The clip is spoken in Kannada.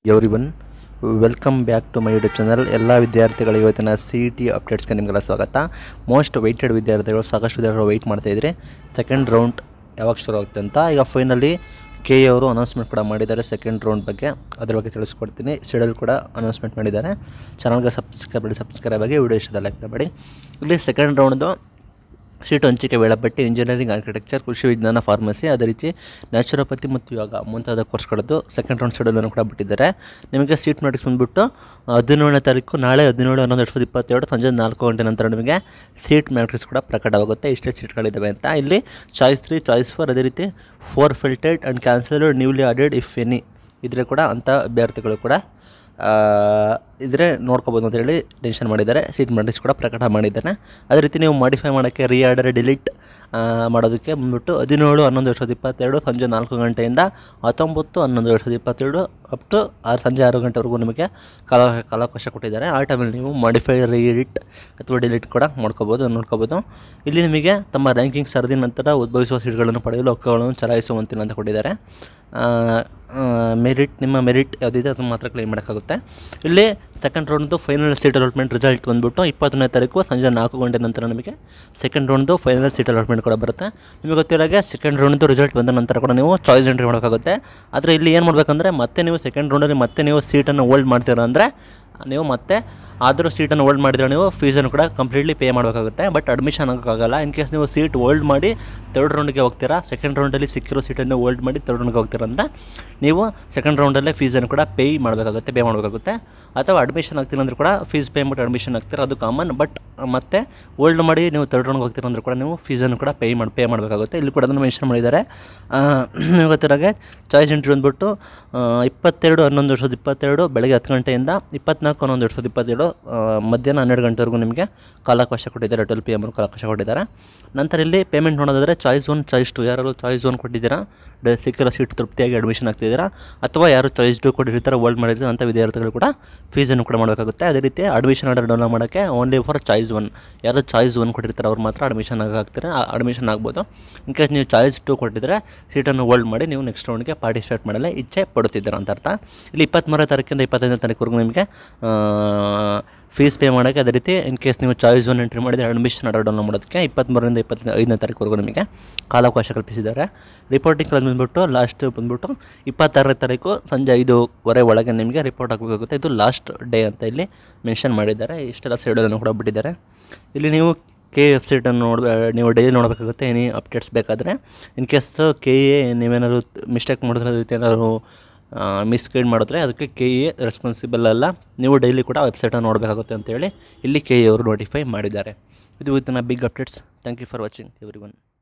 every everyone welcome back to my YouTube channel ಎಲ್ಲ ವಿದ್ಯಾರ್ಥಿಗಳಿಗೆ ಇವತ್ತಿನ ಸಿ ಇ ಟಿ ಅಪ್ಡೇಟ್ಸ್ಗೆ ನಿಮಗೆಲ್ಲ ಸ್ವಾಗತ ಮೋಸ್ಟ್ ವೆಯ್ಟೆಡ್ ವಿದ್ಯಾರ್ಥಿಗಳು ಸಾಕಷ್ಟು ವಿದ್ಯಾರ್ಥಿಗಳು ವೆಯ್ಟ್ ಮಾಡ್ತಾಯಿದ್ರೆ ಸೆಕೆಂಡ್ ರೌಂಡ್ ಯಾವಾಗ ಶುರು ಆಗುತ್ತೆ ಅಂತ ಈಗ ಫೈನಲಿ ಕೆ ಎ ಅವರು ಅನೌನ್ಸ್ಮೆಂಟ್ ಕೂಡ ಮಾಡಿದ್ದಾರೆ ಸೆಕೆಂಡ್ ರೌಂಡ್ ಬಗ್ಗೆ ಅದ್ರ ಬಗ್ಗೆ ತಿಳಿಸ್ಕೊಡ್ತೀನಿ ಶೆಡ್ಯೂಲ್ ಕೂಡ ಅನೌನ್ಸ್ಮೆಂಟ್ ಮಾಡಿದ್ದಾರೆ ಚಾನಲ್ಗೆ ಸಬ್ಸ್ಕ್ರೈಬ್ ಮಾಡಿ ಸಬ್ಸ್ಕ್ರೈಬ್ ಆಗಿ ವಿಡಿಯೋ ಇಷ್ಟದ ಲೈಕ್ ಮಾಡಿ ಇಲ್ಲಿ ಸೆಕೆಂಡ್ ರೌಂಡ್ದು ಸೀಟು ಹಂಚಿಕೆ ವೇಳಾಪಟ್ಟಿ ಇಂಜಿನಿಯರಿಂಗ್ ಆರ್ಕಿಟೆಕ್ಚರ್ ಕೃಷಿ ವಿಜ್ಞಾನ ಫಾರ್ಮಸಿ ಅದೇ ರೀತಿ ನ್ಯಾಚುರೋಪತಿ ಮತ್ತು ಯೋಗ ಮುಂತಾದ ಕೋರ್ಸ್ಗಳದ್ದು ಸೆಕೆಂಡ್ ರೌಂಡ್ ಶೆಡ್ಯೂಲನ್ನು ಕೂಡ ಬಿಟ್ಟಿದ್ದಾರೆ ನಿಮಗೆ ಸೀಟ್ ನೋಟಿಸ್ ಬಂದುಬಿಟ್ಟು ಹದಿನೇಳನೇ ತಾರೀಕು ನಾಳೆ ಹದಿನೇಳು ಹನ್ನೊಂದು ಎರಡು ಸಾವಿರದ ಇಪ್ಪತ್ತೆರಡು ಸಂಜೆ ನಾಲ್ಕು ಗಂಟೆ ನಂತರ ನಿಮಗೆ ಸೀಟ್ ಮ್ಯಾಟ್ರಿಕ್ಸ್ ಕೂಡ ಪ್ರಕಟವಾಗುತ್ತೆ ಇಷ್ಟೇ ಸೀಟ್ಗಳಿದ್ದಾವೆ ಅಂತ ಇಲ್ಲಿ ಚಾಯ್ಸ್ ತ್ರೀ ಚಾಯ್ಸ್ ಫೋರ್ ಅದೇ ರೀತಿ four filled and cancelled newly added if any ಇದ್ರೆ ಕೂಡ ಅಂಥ ಅಭ್ಯರ್ಥಿಗಳು ಕೂಡ ಆ, ಇದ್ರೆ ನೋಡ್ಕೋಬೋದು ಅಂತೇಳಿ ಟೆನ್ಷನ್ ಮಾಡಿದ್ದಾರೆ ಸೀಟ್ ಮ್ಯಾಟ್ರಿಕ್ಸ್ ಕೂಡ ಪ್ರಕಟ ಮಾಡಿದ್ದಾನೆ ಅದೇ ರೀತಿ ನೀವು ಮಾಡಿಫೈ ಮಾಡೋಕ್ಕೆ ರೀಆರ್ಡರ್ ಡಿಲೀಟ್ ಮಾಡೋದಕ್ಕೆ ಬಂದ್ಬಿಟ್ಟು ಹದಿನೇಳು ಹನ್ನೊಂದು ಎರಡು ಸಾವಿರದ ಇಪ್ಪತ್ತೆರಡು ಸಂಜೆ ನಾಲ್ಕು ಗಂಟೆಯಿಂದ ಹತ್ತೊಂಬತ್ತು ಹನ್ನೊಂದು ಎರಡು ಸಾವಿರದ ಇಪ್ಪತ್ತೆರಡು ಅಪ್ ಟು ಆರು ಸಂಜೆ ಆರು ಗಂಟೆವರೆಗೂ ನಿಮಗೆ ಕಾಲ ಕಾಲಾವಕಾಶ ಕೊಟ್ಟಿದ್ದಾರೆ ಆ ಟೈಮಲ್ಲಿ ನೀವು ಮಾಡಿಫೈ ರೀಎಡಿಟ್ ಅಥವಾ ಡಿಲೀಟ್ ಕೂಡ ಮಾಡ್ಕೋಬೋದು ನೋಡ್ಕೋಬೋದು ಇಲ್ಲಿ ನಿಮಗೆ ತಮ್ಮ ರ್ಯಾಂಕಿಂಗ್ ಸರದಿ ನಂತರ ಉದ್ಭವಿಸುವ ಸೀಟ್ಗಳನ್ನು ಪಡೆಯಲು ಹಕ್ಕುಗಳನ್ನು ಚಲಾಯಿಸುವಂತಿಲ್ಲ ಅಂತ ಕೊಟ್ಟಿದ್ದಾರೆ ಮೆರಿಟ್ ನಿಮ್ಮ ಮೆರಿಟ್ ಯಾವುದಿದೆ ಅದನ್ನು ಮಾತ್ರ ಕ್ಲೈಮ್ ಮಾಡೋಕ್ಕಾಗುತ್ತೆ ಇಲ್ಲಿ ಸೆಕೆಂಡ್ ರೌಂಡ್ದು ಫೈನಲ್ ಸೀಟ್ ಅಲಾಟ್ಮೆಂಟ್ ರಿಸಲ್ಟ್ ಬಂದ್ಬಿಟ್ಟು ಇಪ್ಪತ್ತನೇ ತಾರೀಕು ಸಂಜೆ ನಾಲ್ಕು ಗಂಟೆ ನಂತರ ನಿಮಗೆ ಸೆಕೆಂಡ್ ರೌಂಡ್ದು ಫೈನಲ್ ಸೀಟ್ ಅಲಾಟ್ಮೆಂಟ್ ಕೂಡ ಬರುತ್ತೆ ನಿಮಗೆ ಗೊತ್ತಿರೋಗೆ ಸೆಕೆಂಡ್ ರೌಂಡ್ದು ರಿಸಲ್ಟ್ ಬಂದ ನಂತರ ಕೂಡ ನೀವು ಚಾಯ್ಸ್ ಎಂಟ್ರಿ ಮಾಡೋಕ್ಕಾಗುತ್ತೆ ಆದರೆ ಇಲ್ಲಿ ಏನು ಮಾಡಬೇಕಂದ್ರೆ ಮತ್ತೆ ನೀವು ಸೆಕೆಂಡ್ ರೌಂಡಲ್ಲಿ ಮತ್ತೆ ನೀವು ಸೀಟನ್ನು ಹೋಲ್ಡ್ ಮಾಡ್ತೀರಾ ಅಂದರೆ ನೀವು ಮತ್ತೆ ಆದರೂ ಸೀಟನ್ನು ಹೋಲ್ಡ್ ಮಾಡಿದ್ರೆ ನೀವು ಫೀಸನ್ನು ಕೂಡ ಕಂಪ್ಲೀಟ್ಲಿ ಪೇ ಮಾಡಬೇಕಾಗುತ್ತೆ ಬಟ್ ಅಡ್ಮಿಷನ್ ಆಗೋಕ್ಕಾಗಲ್ಲ ಇನ್ ಕೇಸ್ ನೀವು ಸೀಟ್ ಹೋಲ್ಡ್ ಮಾಡಿ ತರ್ಡ್ ರೌಂಡ್ಗೆ ಹೋಗ್ತೀರಾ ಸೆಕೆಂಡ್ ರೌಂಡಲ್ಲಿ ಸಿಕ್ಕಿರೋ ಸೀಟನ್ನು ಹೋಲ್ಡ್ ಮಾಡಿ ತರ್ಡ್ ರೌಂಡ್ಗೆ ಹೋಗ್ತೀರಾ ಅಂದರೆ ನೀವು ಸೆಕೆಂಡ್ ರೌಂಡಲ್ಲೇ ಫೀಸನ್ನು ಕೂಡ ಪೇ ಮಾಡಬೇಕಾಗುತ್ತೆ ಪೇ ಮಾಡಬೇಕಾಗುತ್ತೆ ಅಥವಾ ಅಡ್ಮಿಷನ್ ಆಗ್ತೀನಿ ಅಂದರೂ ಕೂಡ ಫೀಸ್ ಪೇ ಮಾಡಿ ಅಡ್ಮಿಷನ್ ಆಗ್ತೀರಾ ಅದು ಕಾಮನ್ ಬಟ್ ಮತ್ತೆ ಹೋಲ್ಡ್ ಮಾಡಿ ನೀವು ತರ್ಡ್ ರೌಂಡ್ಗೆ ಹೋಗ್ತೀರಾ ಅಂದರೂ ಕೂಡ ನೀವು ಫೀಸನ್ನು ಕೂಡ ಪೇ ಮಾಡಿ ಪೇ ಮಾಡಬೇಕಾಗುತ್ತೆ ಇಲ್ಲಿ ಕೂಡ ಅದನ್ನು ಮೆನ್ಷನ್ ಮಾಡಿದ್ದಾರೆ ಆ, ನಿಮಗೆ ಗೊತ್ತಿರೋಗೆ ಚಾಯ್ಸ್ ಎಂಟ್ರಿ ಬಂದ್ಬಿಟ್ಟು ಆ, ಇಪ್ಪತ್ತೆರಡು ಹನ್ನೊಂದು ಎರಡು ಸಾವಿರದ ಇಪ್ಪತ್ತೆರಡು ಬೆಳಗ್ಗೆ ಹತ್ತು ಗಂಟೆಯಿಂದ ಇಪ್ಪತ್ನಾಲ್ಕು ಹನ್ನೊಂದು ಎರಡು ಸಾವಿರದ ಇಪ್ಪತ್ತೆರಡು ಆ, ಮಧ್ಯಾಹ್ನ ಹನ್ನೆರಡು ಗಂಟೆವರೆಗೂ ನಿಮಗೆ ಕಾಲಾವಕಾಶ ಕೊಟ್ಟಿದ್ದಾರೆ ಟ್ವೆಲ್ ಪಿ ಎಮ್ ಕಾಲಾವಕಾಶ ಕೊಟ್ಟಿದ್ದಾರೆ ನಂತರ ಇಲ್ಲಿ ಪೇಮೆಂಟ್ ನೋಡೋದಾದರೆ ಚಾಯ್ಸ್ ಒನ್ ಚಾಯ್ಸ್ ಟು ಯಾರು ಚಾಯ್ಸ್ ಒನ್ ಕೊಟ್ಟಿದ್ದೀರಾ ಡ- ಸಿಕ್ಕಿರೋ ಸೀಟ್ ತೃಪ್ತಿಯಾಗಿ ಅಡ್ಮಿಷನ್ ಆಗ್ತಿದ್ದೀರಾ ಅಥವಾ ಯಾರು ಚಾಯ್ಸ್ ಟು ಕೊಟ್ಟಿರ್ತಾರೆ ಹೋಲ್ಡ್ ಮಾಡಿದ್ರೆ ಅಂಥ ವಿದ್ಯಾರ್ಥಿಗಳು ಕೂಡ ಫೀಸನ್ನು ಕೂಡ ಮಾಡಬೇಕಾಗುತ್ತೆ ಅದೇ ರೀತಿ ಅಡ್ಮಿಷನ್ ಆರ್ಡರ್ ಡೌನ್ಲೋಡ್ ಮಾಡೋಕ್ಕೆ ಓನ್ಲಿ ಫಾರ್ ಚಾಯ್ಸ್ ಒನ್ ಯಾರು ಚಾಯ್ಸ್ ಒನ್ ಕೊಟ್ಟಿರ್ತಾರೆ ಅವ್ರು ಮಾತ್ರ ಅಡ್ಮಿಷನ್ ಆಗ್ತಾರೆ ಅಡ್ಮಿಷನ್ ಆಗ್ಬೋದು ಇನ್ ಕೇಸ್ ನೀವು ಚಾಯ್ಸ್ ಟು ಕೊಟ್ಟಿದ್ರೆ ಸೀಟನ್ನು ಹೋಲ್ಡ್ ಮಾಡಿ ನೀವು ನೆಕ್ಸ್ಟ್ ರೌಂಡ್ಗೆ ಪಾರ್ಟಿಸಿಪೇಟ್ ಮಾಡಲು ಇಚ್ಛೆ ಪಡುತ್ತಿದ್ದೀರ ಅಂತ ಅರ್ಥ ಇಲ್ಲಿ ಇಪ್ಪತ್ತ್ಮೂರನೇ ತಾರೀಕಿಂದ ಇಪ್ಪತ್ತೈದನೇ ತಾರೀಕುವರೆಗೂ ನಿಮಗೆ ಫೀಸ್ ಪೇ ಮಾಡೋಕ್ಕೆ ಅದೇ ರೀತಿ ಇನ್ ಕೇಸ್ ನೀವು ಚಾಯ್ಸ್ ಒನ್ ಎಂಟ್ರಿ ಮಾಡಿದರೆ ಅಡ್ಮಿಷನ್ ಆರ್ಡರ್ ಡೌನ್ಲೋಡ್ ಮಾಡೋದಕ್ಕೆ ಇಪ್ಪತ್ತ್ಮೂರರಿಂದ ಇಪ್ಪತ್ತ ಐದನೇ ತಾರೀಕುವರೆಗೂ ನಿಮಗೆ ಕಾಲಾವಕಾಶ ಕಲ್ಪಿಸಿದ್ದಾರೆ ರಿಪೋರ್ಟಿಂಗ್ ಕ್ಲಾಸ್ ಬಂದುಬಿಟ್ಟು ಲಾಸ್ಟ್ ಬಂದುಬಿಟ್ಟು ಇಪ್ಪತ್ತಾರನೇ ತಾರೀಕು ಸಂಜೆ ಐದೂವರೆ ಒಳಗೆ ನಿಮಗೆ ರಿಪೋರ್ಟ್ ಆಗಬೇಕಾಗುತ್ತೆ ಇದು ಲಾಸ್ಟ್ ಡೇ ಅಂತ ಇಲ್ಲಿ ಮೆನ್ಷನ್ ಮಾಡಿದ್ದಾರೆ ಇಷ್ಟೆಲ್ಲ ಸೈಡನ್ನು ಕೂಡ ಬಿಟ್ಟಿದ್ದಾರೆ ಇಲ್ಲಿ ನೀವು ಕೆ ವೆಬ್ಸೈಟನ್ನು ನೋಡ ನೀವು ಡೈಲಿ ನೋಡಬೇಕಾಗುತ್ತೆ ಏನೇ ಅಪ್ಡೇಟ್ಸ್ ಬೇಕಾದರೆ ಇನ್ ಕೇಸ್ ಕೆ ಎ ನೀವೇನಾದ್ರು ಮಿಸ್ಟೇಕ್ ಮಾಡಿದ್ರೆ ಅದೇ ರೀತಿ ಏನಾದ್ರು ಮಿಸ್ಗೈಡ್ ಮಾಡಿದ್ರೆ ಅದಕ್ಕೆ ಕೆ ಎ ರೆಸ್ಪಾನ್ಸಿಬಲ್ ಅಲ್ಲ ನೀವು ಡೈಲಿ ಕೂಡ ವೆಬ್ಸೈಟನ್ನು ನೋಡಬೇಕಾಗುತ್ತೆ ಅಂತೇಳಿ ಇಲ್ಲಿ ಕೆ ಎ ಅವರು ನೋಟಿಫೈ ಮಾಡಿದ್ದಾರೆ ಇದು with big updates thank you for watching every one